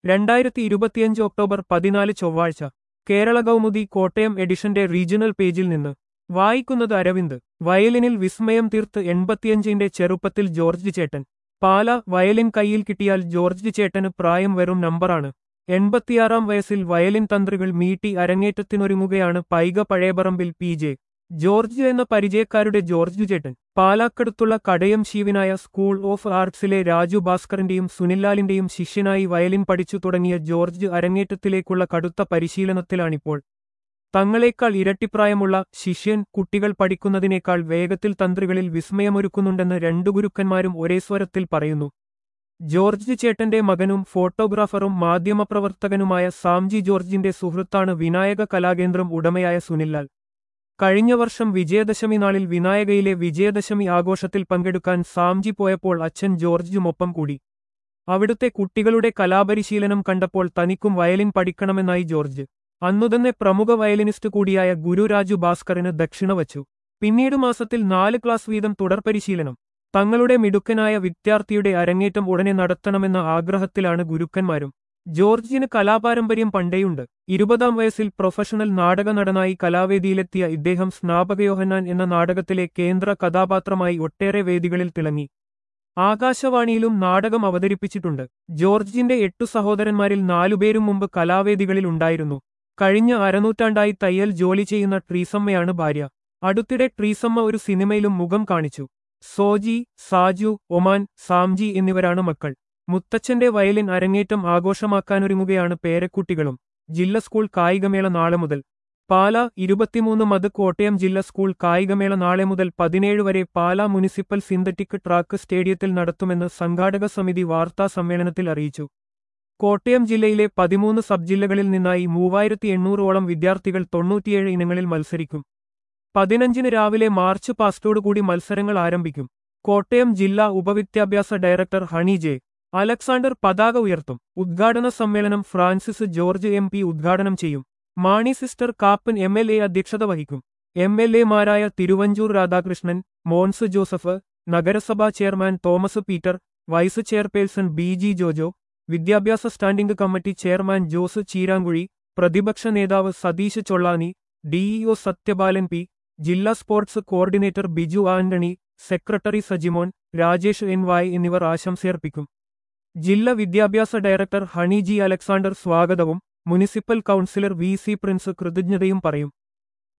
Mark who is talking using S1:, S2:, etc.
S1: രണ്ടായിരത്തി ഇരുപത്തിയഞ്ച് ഒക്ടോബർ പതിനാല് ചൊവ്വാഴ്ച കേരള കൗമുദി കോട്ടയം എഡിഷന്റെ റീജിയണൽ പേജിൽ നിന്ന് വായിക്കുന്നത് അരവിന്ദ് വയലിനിൽ വിസ്മയം തീർത്ത് എൺപത്തിയഞ്ചിന്റെ ചെറുപ്പത്തിൽ ജോർജ് ചേട്ടൻ പാല വയലിൻ കയ്യിൽ കിട്ടിയാൽ ജോർജ് ചേട്ടന് പ്രായം വെറും നമ്പറാണ് എൺപത്തിയാറാം വയസ്സിൽ വയലിൻ തന്ത്രികൾ മീട്ടി അരങ്ങേറ്റത്തിനൊരുങ്ങുകയാണ് പൈക പഴയപറമ്പിൽ പി ജെ ജോർജ് എന്ന പരിചയക്കാരുടെ ജോർജ് ചേട്ടൻ പാലാക്കടുത്തുള്ള കടയം ശീവിനായ സ്കൂൾ ഓഫ് ആർട്സിലെ രാജു ഭാസ്കറിന്റെയും സുനിൽലാലിന്റെയും ശിഷ്യനായി വയലിൻ പഠിച്ചു തുടങ്ങിയ ജോർജ് അരങ്ങേറ്റത്തിലേക്കുള്ള കടുത്ത പരിശീലനത്തിലാണിപ്പോൾ തങ്ങളെക്കാൾ ഇരട്ടിപ്രായമുള്ള ശിഷ്യൻ കുട്ടികൾ പഠിക്കുന്നതിനേക്കാൾ വേഗത്തിൽ തന്ത്രികളിൽ വിസ്മയമൊരുക്കുന്നുണ്ടെന്ന് രണ്ടു ഗുരുക്കന്മാരും ഒരേ സ്വരത്തിൽ പറയുന്നു ജോർജ് ചേട്ടന്റെ മകനും ഫോട്ടോഗ്രാഫറും മാധ്യമപ്രവർത്തകനുമായ സാംജി ജോർജിന്റെ സുഹൃത്താണ് വിനായക കലാകേന്ദ്രം ഉടമയായ സുനിൽലാൽ കഴിഞ്ഞ വർഷം വിജയദശമി നാളിൽ വിനായകയിലെ വിജയദശമി ആഘോഷത്തിൽ പങ്കെടുക്കാൻ സാംജി പോയപ്പോൾ അച്ഛൻ ജോർജുമൊപ്പം കൂടി അവിടുത്തെ കുട്ടികളുടെ കലാപരിശീലനം കണ്ടപ്പോൾ തനിക്കും വയലിൻ പഠിക്കണമെന്നായി ജോർജ് അന്നുതന്നെ പ്രമുഖ വയലിനിസ്റ്റ് കൂടിയായ ഗുരുരാജു ഭാസ്കറിന് ദക്ഷിണ വച്ചു പിന്നീട് മാസത്തിൽ നാല് ക്ലാസ് വീതം തുടർ പരിശീലനം തങ്ങളുടെ മിടുക്കനായ വിദ്യാർത്ഥിയുടെ അരങ്ങേറ്റം ഉടനെ നടത്തണമെന്ന ആഗ്രഹത്തിലാണ് ഗുരുക്കന്മാരും ജോർജിന് കലാപാരമ്പര്യം പണ്ടേയുണ്ട് ഇരുപതാം വയസ്സിൽ പ്രൊഫഷണൽ നാടക നടനായി കലാവേദിയിലെത്തിയ ഇദ്ദേഹം സ്നാപകയോഹന്നാൻ എന്ന നാടകത്തിലെ കേന്ദ്ര കഥാപാത്രമായി ഒട്ടേറെ വേദികളിൽ തിളങ്ങി ആകാശവാണിയിലും നാടകം അവതരിപ്പിച്ചിട്ടുണ്ട് ജോർജിന്റെ എട്ടു സഹോദരന്മാരിൽ നാലുപേരും മുമ്പ് കലാവേദികളിൽ ഉണ്ടായിരുന്നു കഴിഞ്ഞ അരനൂറ്റാണ്ടായി തയ്യൽ ജോലി ചെയ്യുന്ന ട്രീസമ്മയാണ് ഭാര്യ അടുത്തിടെ ട്രീസമ്മ ഒരു സിനിമയിലും മുഖം കാണിച്ചു സോജി സാജു ഒമാൻ സാംജി എന്നിവരാണ് മക്കൾ മുത്തച്ഛന്റെ വയലിൻ അരങ്ങേറ്റം ആഘോഷമാക്കാനൊരുങ്ങുകയാണ് പേരക്കുട്ടികളും ജില്ല സ്കൂൾ കായികമേള നാളെ മുതൽ പാല ഇരുപത്തിമൂന്ന് മത് കോട്ടയം ജില്ല സ്കൂൾ കായികമേള നാളെ മുതൽ പതിനേഴ് വരെ പാല മുനിസിപ്പൽ സിന്തറ്റിക് ട്രാക്ക് സ്റ്റേഡിയത്തിൽ നടത്തുമെന്ന് സംഘാടക സമിതി വാർത്താ സമ്മേളനത്തിൽ അറിയിച്ചു കോട്ടയം ജില്ലയിലെ പതിമൂന്ന് സബ് ജില്ലകളിൽ നിന്നായി മൂവായിരത്തി എണ്ണൂറോളം വിദ്യാർത്ഥികൾ തൊണ്ണൂറ്റിയേഴ് ഇനങ്ങളിൽ മത്സരിക്കും പതിനഞ്ചിന് രാവിലെ മാർച്ച് പാസ്റ്റോടുകൂടി മത്സരങ്ങൾ ആരംഭിക്കും കോട്ടയം ജില്ലാ ഉപവിദ്യാഭ്യാസ ഡയറക്ടർ ഹണി ജെ അലക്സാണ്ടർ പതാക ഉയർത്തും ഉദ്ഘാടന സമ്മേളനം ഫ്രാൻസിസ് ജോർജ് എം പി ഉദ്ഘാടനം ചെയ്യും മാണി സിസ്റ്റർ കാപ്പൻ എം എൽ എ അധ്യക്ഷത വഹിക്കും എം എൽ എമാരായ തിരുവഞ്ചൂർ രാധാകൃഷ്ണൻ മോൻസ് ജോസഫ് നഗരസഭാ chairman Thomas Peter vice chairperson B G Jojo വിദ്യാഭ്യാസ standing committee chairman Jose Cheeramkuzhi പ്രതിപക്ഷ നേതാവ് സതീശ് ചൊള്ളാനി ഡിഇഒ സത്യപാലൻ പി ജില്ലാ sports coordinator Biju Antony secretary Sajimon Rajesh N Y എന്നിവർ ആശംസയർപ്പിക്കും ജില്ലാ വിദ്യാഭ്യാസ ഡയറക്ടർ ഹണി ജി അലക്സാണ്ടർ സ്വാഗതവും municipal councillor V C Prince കൃതജ്ഞതയും പറയും